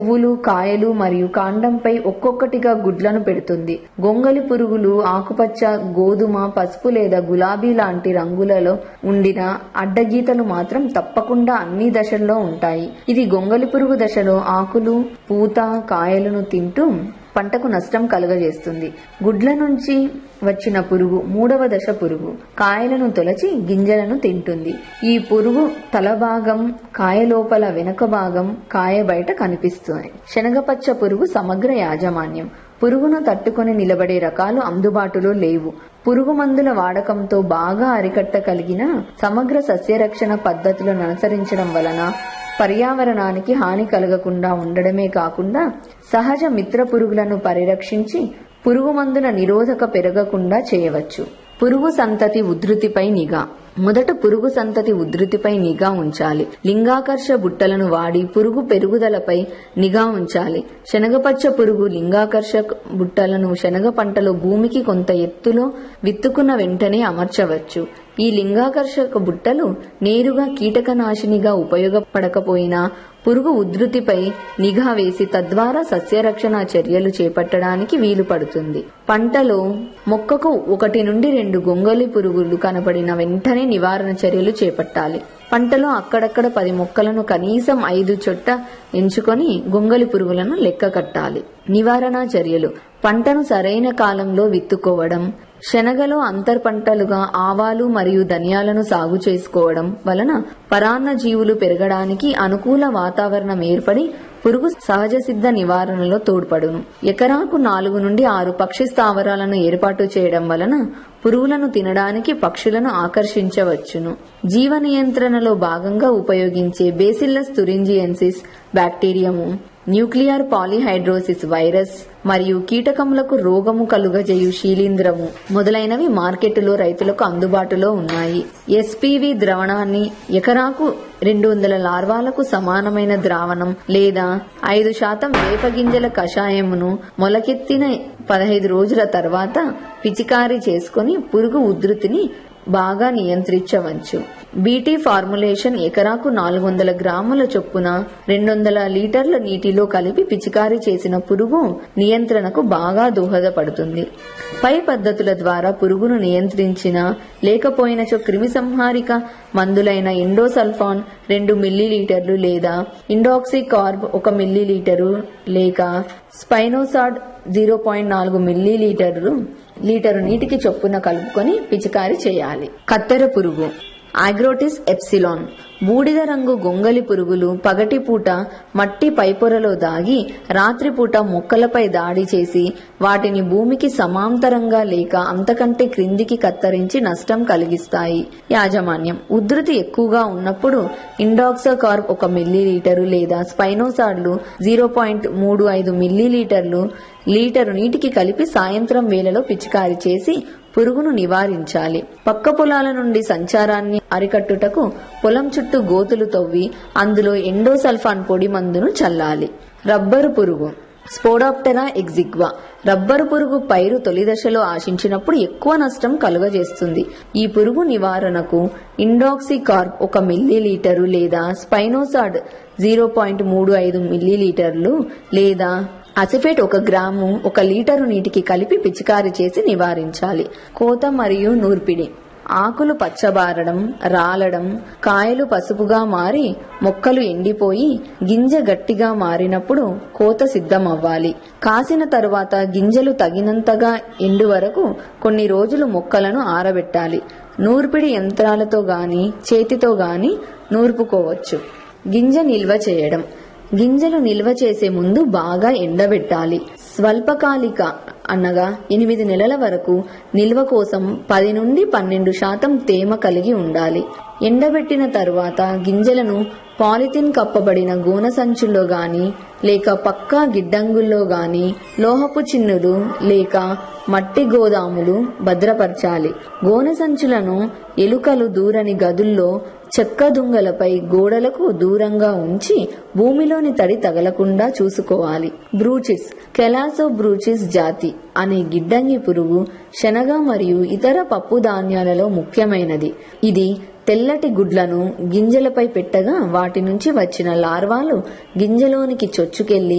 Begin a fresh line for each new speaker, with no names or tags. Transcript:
పువ్వులు కాయలు మరియు కాండంపై ఒక్కొక్కటిగా గుడ్లను పెడుతుంది గొంగలి పురుగులు ఆకుపచ్చ గోధుమ పసుపు లేదా గులాబీ లాంటి రంగులలో ఉండిన అడ్డగీతలు మాత్రం తప్పకుండా అన్ని దశల్లో ఉంటాయి ఇది గొంగలి పురుగు దశలో ఆకులు పూత కాయలను తింటూ పంటకు నష్టం కలుగజేస్తుంది గుడ్ల నుంచి వచ్చిన పురుగు మూడవ దశ పురుగు కాయలను తొలచి గింజలను తింటుంది ఈ పురుగు తల భాగం కాయ లోపల వెనుక భాగం కాయ బయట కనిపిస్తుంది శనగపచ్చ పురుగు సమగ్ర యాజమాన్యం పురుగును తట్టుకొని నిలబడే రకాలు అందుబాటులో లేవు పురుగు మందుల వాడకంతో బాగా అరికట్టగలిగిన సమగ్ర సస్యరక్షణ పద్ధతులను అనుసరించడం వలన పర్యావరణానికి హాని కలగకుండా ఉండడమే కాకుండా సహజ మిత్ర పురుగులను పరిరక్షించి పురుగు మందుల నిరోధక పెరగకుండా చేయవచ్చు పురుగు సంతతి ఉధృతిపై నిఘా మొదట పురుగు సంతతి ఉధృతిపై నిఘా ఉంచాలి లింగాకర్ష బుట్టలను వాడి పురుగు పెరుగుదలపై నిఘా ఉంచాలి శనగపచ్చ పురుగు లింగాకర్ష బుట్టలను శనగ పంటలో భూమికి కొంత ఎత్తులో విత్తుకున్న వెంటనే అమర్చవచ్చు ఈ లింగాకర్షక బుట్టలు నేరుగా కీటకనాశినిగా ఉపయోగపడకపోయినా పురుగు ఉధృతిపై నిఘా వేసి తద్వారా సస్యరక్షణ చర్యలు చేపట్టడానికి వీలు పడుతుంది పంటలో మొక్కకు ఒకటి నుండి రెండు గొంగలి పురుగులు కనపడిన వెంటనే నివారణ చర్యలు చేపట్టాలి పంటలో అక్కడక్కడ పది మొక్కలను కనీసం ఐదు చొట్ట ఎంచుకొని గొంగలి పురుగులను లెక్క కట్టాలి నివారణ చర్యలు పంటను సరైన కాలంలో విత్తుకోవడం శనగలో అంతర్ పంటలుగా ఆవాలు మరియు ధనియాలను సాగు చేసుకోవడం వలన పరాన్న జీవులు పెరగడానికి అనుకూల వాతావరణం ఏర్పడి పురుగు సహజ సిద్ధ నివారణలో తోడ్పడును ఎకరాకు నాలుగు నుండి ఆరు పక్షి స్థావరాలను ఏర్పాటు చేయడం వలన పురుగులను తినడానికి పక్షులను ఆకర్షించవచ్చును జీవ నియంత్రణలో భాగంగా ఉపయోగించే బేసిల్లస్ తురింజియన్సిస్ బ్యాక్టీరియము న్యూక్లియర్ పాలిహైడ్రోసిస్ వైరస్ మరియు కీటకములకు రోగము కలుగజేయు శీలీంద్రము మొదలైనవి మార్కెట్టులో రైతులకు అందుబాటులో ఉన్నాయి ఎస్పీవి ద్రవణాన్ని ఎకరాకు రెండు వందల లార్వాలకు సమానమైన ద్రావణం లేదా ఐదు శాతం వేపగింజల కషాయమును మొలకెత్తిన పదహైదు రోజుల తర్వాత పిచికారీ చేసుకుని పురుగు ఉధృతిని బాగా నియంత్రించవచ్చు బీటీ ఫార్ములేషన్ ఎకరాకు నాలుగు వందల గ్రాముల చొప్పున రెండు వందల లీటర్ల నీటిలో కలిపి పిచికారీ చేసిన పురుగు నియంత్రణకు బాగా దోహదపడుతుంది పై పద్ధతుల ద్వారా పురుగును నియంత్రించిన లేకపోయినచో క్రిమి సంహారిక మందులైన ఇండోసల్ఫాన్ రెండు మిల్లీలీటర్లు లేదా ఇండాక్సికార్బ్ ఒక మిల్లీలీటరు లేక స్పైనోసాడ్ జీరో పాయింట్ నాలుగు మిల్లీలీటర్లు లీటరు నీటికి చొప్పున కలుపుకొని పిచికారీ చేయాలి కత్తెర పురుగు ఆగ్రోటిస్ ఎప్సిలాన్ బూడిద రంగు గొంగలి పురుగులు పగటిపూట మట్టి పైపొరలో దాగి రాత్రిపూట మొక్కలపై దాడి చేసి వాటిని భూమికి సమాంతరంగా లేక అంతకంటే క్రిందికి కత్తరించి నష్టం కలిగిస్తాయి యాజమాన్యం ఉధృతి ఎక్కువగా ఉన్నప్పుడు ఇండాక్సోకార్బ్ ఒక మిల్లీలీటరు లేదా స్పైనోసాడ్లు జీరో పాయింట్ మూడు ఐదు మిల్లీలీటర్లు లీటరు నీటికి కలిపి సాయంత్రం వేళలో పిచికారి చేసి పురుగును నివారించాలి పక్క పొలాల నుండి సంచారాన్ని అరికట్టుటకు పొలం చుట్టూ గోతులు తవ్వి అందులో ఎండోసల్ఫాన్ పొడి మందును చల్లాలి రబ్బరు పురుగు స్పోడాప్టెరా ఎగ్జిగ్వా రబ్బరు పురుగు పైరు తొలి దశలో ఆశించినప్పుడు ఎక్కువ నష్టం కలుగజేస్తుంది ఈ పురుగు నివారణకు ఇండాక్సికార్బ్ ఒక మిల్లీలీటరు లేదా స్పైనోసాడ్ జీరో పాయింట్ మూడు ఐదు మిల్లీలీటర్లు లేదా అసిఫేట్ ఒక గ్రాము ఒక లీటరు నీటికి కలిపి పిచికారి చేసి నివారించాలి కోత మరియు నూర్పిడి ఆకులు పచ్చబారడం రాలడం కాయలు పసుపుగా మారి మొక్కలు ఎండిపోయి గింజ గట్టిగా మారినప్పుడు కోత సిద్ధమవ్వాలి కాసిన తరువాత గింజలు తగినంతగా ఎండు వరకు కొన్ని రోజులు మొక్కలను ఆరబెట్టాలి నూర్పిడి యంత్రాలతో గాని చేతితో గాని నూర్పుకోవచ్చు గింజ నిల్వ చేయడం గింజలు నిల్వ చేసే ముందు బాగా ఎండబెట్టాలి స్వల్పకాలిక అనగా ఎనిమిది నెలల వరకు నిల్వ కోసం పది నుండి పన్నెండు శాతం తేమ కలిగి ఉండాలి ఎండబెట్టిన తరువాత గింజలను పాలిథిన్ కప్పబడిన గోన సంచుల్లో గాని లేక పక్కా గిడ్డంగుల్లో గాని లోహపు చిన్నులు లేక మట్టి గోదాములు భద్రపరచాలి గోన సంచులను ఎలుకలు దూరని గదుల్లో చెక్క దుంగలపై గోడలకు దూరంగా ఉంచి భూమిలోని తడి తగలకుండా చూసుకోవాలి బ్రూచిస్ కెలాసో బ్రూచిస్ జాతి అనే గిడ్డంగి పురుగు శనగ మరియు ఇతర పప్పు ధాన్యాలలో ముఖ్యమైనది ఇది తెల్లటి గుడ్లను గింజలపై పెట్టగా వాటి నుంచి వచ్చిన లార్వాలు గింజలోనికి చొచ్చుకెళ్లి